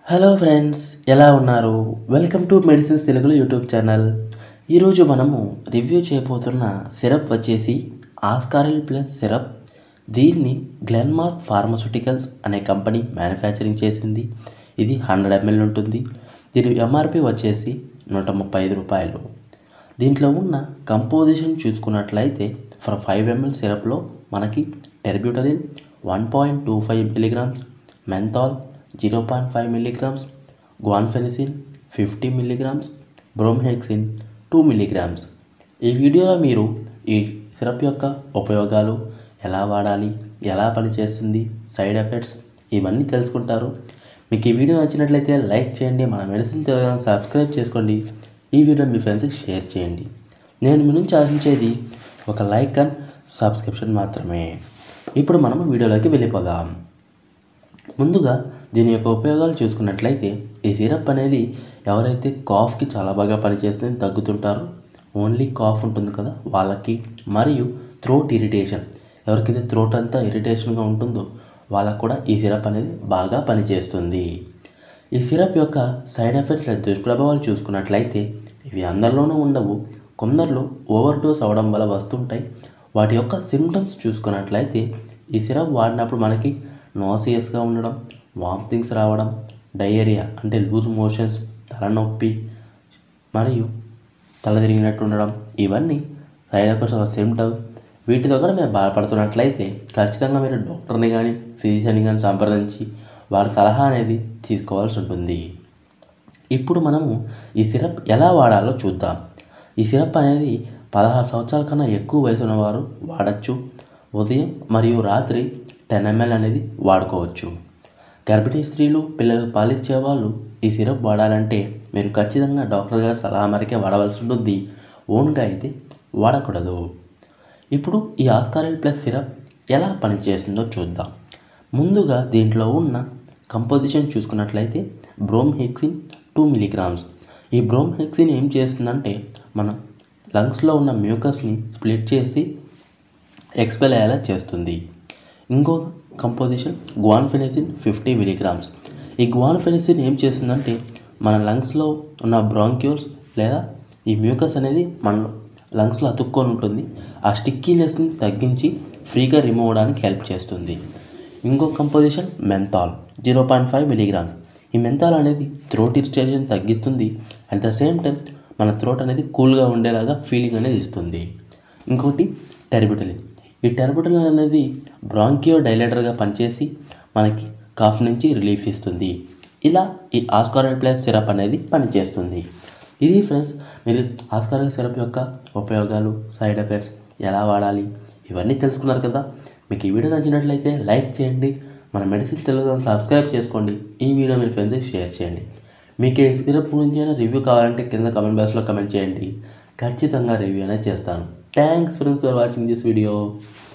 hello friends ఎలా ఉన్నారు welcome to medicines తెలుగులో యూట్యూబ్ ఛానల్ ఈరోజు మనము రివ్యూ చేయబోతున్న సిరప్ వచ్చేసి ఆస్కారిల్ ప్లస్ సిరప్ దీన్ని గ్లెన్మార్క్ ఫార్మస్యూటికల్స్ అనే కంపెనీ మ్యానుఫ్యాక్చరింగ్ చేసింది ఇది హండ్రెడ్ ఎంఎల్ ఉంటుంది దీని ఎంఆర్పి వచ్చేసి నూట ముప్పై ఐదు రూపాయలు దీంట్లో ఉన్న కంపోజిషన్ చూసుకున్నట్లయితే ఫర్ ఫైవ్ ఎంఎల్ సిరప్లో మనకి terbutaline one point two five milligrams menthol zero point five milligrams guaifenesin fifty milligrams bromhexine two milligrams ఈ వీడియోలో మీరు ఈ సిరప్ యొక్క ఉపయోగాలు ఎలా వాడాలి ఎలా పనిచేస్తుంది సైడ్ ఎఫెక్ట్స్ ఇవన్నీ తెలుసుకుంటారు మీకు ఈ వీడియో నచ్చినట్లయితే లైక్ చేయండి మన మెడిసిన్ తెలియని సబ్స్క్రైబ్ చేసుకోండి ఈ వీడియో మీ ఫ్రెండ్స్కి షేర్ చేయండి నేను మీ నుంచి ఆశించేది ఒక లైక్ అండ్ సబ్స్క్రిప్షన్ మాత్రమే ఇప్పుడు మనం వీడియోలోకి వెళ్ళిపోదాం ముందుగా దీని యొక్క ఉపయోగాలు చూసుకున్నట్లయితే ఈ సిరప్ అనేది ఎవరైతే కాఫ్కి చాలా బాగా పనిచేస్తుంది తగ్గుతుంటారో ఓన్లీ కాఫ్ ఉంటుంది కదా వాళ్ళకి మరియు థ్రోట్ ఇరిటేషన్ ఎవరికైతే థ్రోట్ అంతా ఇరిటేషన్గా ఉంటుందో వాళ్ళకు కూడా ఈ సిరప్ అనేది బాగా పనిచేస్తుంది ఈ సిరప్ యొక్క సైడ్ ఎఫెక్ట్స్ లేదా దుష్ప్రభావాలు చూసుకున్నట్లయితే ఇవి అందరిలోనూ ఉండవు కొందరిలో ఓవర్ డోస్ అవ్వడం వల్ల వస్తుంటాయి వాటి యొక్క సిమ్టమ్స్ చూసుకున్నట్లయితే ఈ సిరప్ వాడినప్పుడు మనకి నాసియస్గా ఉండడం వామిటింగ్స్ రావడం డయేరియా అంటే లూజ్ మోషన్స్ తలనొప్పి మరియు తల తిరిగినట్టు ఉండడం ఇవన్నీ సైడ్ ఎఫెక్ట్స్ ఆఫ్ సిమ్టమ్స్ వీటితో కూడా మీరు బాధపడుతున్నట్లయితే ఖచ్చితంగా మీరు డాక్టర్ని కానీ ఫిజిషియన్ని కానీ సంప్రదించి వారి సలహా అనేది తీసుకోవాల్సి ఉంటుంది ఇప్పుడు మనము ఈ సిరప్ ఎలా వాడాలో చూద్దాం ఈ సిరప్ అనేది పదహారు సంవత్సరాల కన్నా ఎక్కువ వయసు ఉన్నవారు వాడచ్చు ఉదయం మరియు రాత్రి టెన్ ఎంఎల్ అనేది వాడుకోవచ్చు గర్భిణీ స్త్రీలు పిల్లలకు పాలిచ్చే వాళ్ళు ఈ సిరప్ వాడాలంటే మీరు ఖచ్చితంగా డాక్టర్ గారి సలహా మేరకే వాడవలసి ఉంటుంది ఓన్గా అయితే వాడకూడదు ఇప్పుడు ఈ ఆస్కారిల్ ప్లస్ సిరప్ ఎలా పనిచేస్తుందో చూద్దాం ముందుగా దీంట్లో ఉన్న కంపోజిషన్ చూసుకున్నట్లయితే బ్రోమ్హెక్సిన్ టూ మిలీగ్రామ్స్ ఈ బ్రోమ్హెక్సిన్ ఏం చేస్తుందంటే మన లంగ్స్లో ఉన్న మ్యూకస్ని స్ప్లిట్ చేసి ఎక్స్పెల్ అయ్యేలా చేస్తుంది ఇంకో కంపోజిషన్ గ్వాన్ఫెనిసిన్ ఫిఫ్టీ మిలీగ్రామ్స్ ఈ గ్వాన్ఫెనిసిన్ ఏం చేస్తుందంటే మన లంగ్స్లో ఉన్న బ్రాంక్యూల్స్ లేదా ఈ మ్యూకస్ అనేది మన లంగ్స్లో అతుక్కొని ఉంటుంది ఆ స్టిక్కీనెస్ని తగ్గించి ఫ్రీగా రిమూవ్ అవడానికి హెల్ప్ చేస్తుంది ఇంకో composition menthol zero point five milligram ఈ మెంథాల్ అనేది థ్రోట్ ఇరిటేషన్ తగ్గిస్తుంది అట్ ద సేమ్ టైం మన థ్రోట్ అనేది కూల్గా ఉండేలాగా ఫీలింగ్ అనేది ఇస్తుంది ఇంకోటి టెర్బిటలిన్ ఈ టెర్బిటలిన్ అనేది బ్రాంకియో డైలేటర్గా పనిచేసి మనకి కాఫ్ నుంచి రిలీఫ్ ఇస్తుంది ఇలా ఈ ఆస్కారల్ ప్లస్ సిరప్ అనేది పనిచేస్తుంది ఇది ఫ్రెండ్స్ మీరు ఆస్కారల్ సిరప్ యొక్క ఉపయోగాలు సైడ్ ఎఫెక్ట్స్ ఎలా వాడాలి ఇవన్నీ తెలుసుకున్నారు కదా మీకు ఈ వీడియో నచ్చినట్లయితే లైక్ చేయండి మన మెడిసిన్ తెలుగు సబ్స్క్రైబ్ చేసుకోండి ఈ వీడియో మీ ఫ్రెండ్స్కి షేర్ చేయండి మీకు ఈ సిరప్ గురించి అయినా రివ్యూ కావాలంటే కింద కమెంట్ బాక్స్లో కమెంట్ చేయండి ఖచ్చితంగా రివ్యూ అనేది చేస్తాను thanks friends for watching this video